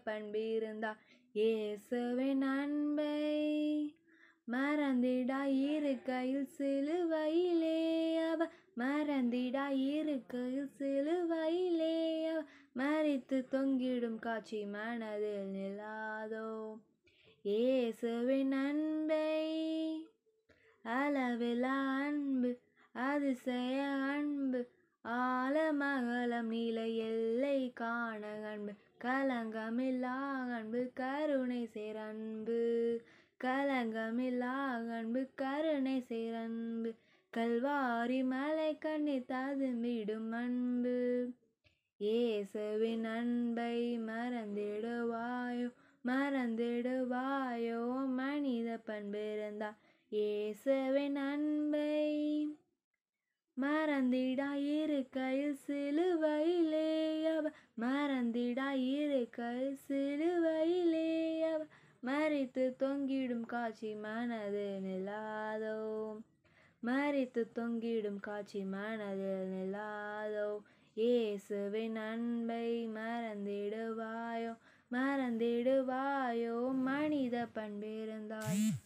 பண்பிருந்தால் இயேசுவின் அன்பை மறந்திடா இருக்கையில் சிலுவையிலே அவ மறந்திடா இருக்கையில் சிலுவையிலே அவ மறித்து தொங்கிடும் காட்சி மனதில் நிலாதோ இயேசுவின் அன்பை அளவிலா அன்பு அதிசய அன்பு ஆழமகலம் நிலை எல்லை காண அன்பு கலங்கமில்லா அன்பு கருணை சேரன்பு கலங்கமில்லா அன்பு கருணை சேரன்பு கல்வாரி மலை கண்ணி ததும்பிடும் அன்பு இயேசுவின் அன்பை மறந்திடுவாயோ மறந்திடுவாயோ மனித பண்பிருந்தா இயேசுவின் அன்பை மறந்திடா இருக்கையில் சிலுவையிலே அவ மறந்திடா இருக்கையில் சிலுவையிலே அவ மறித்து தொங்கிடும் காட்சி மனது நிலாதோ மறித்து தொங்கிடும் காட்சி மனதில் நிலாதோ இயேசுவின் அன்பை மறந்திடுவாயோ மறந்திடுவாயோ மனித பண்பிருந்தாய்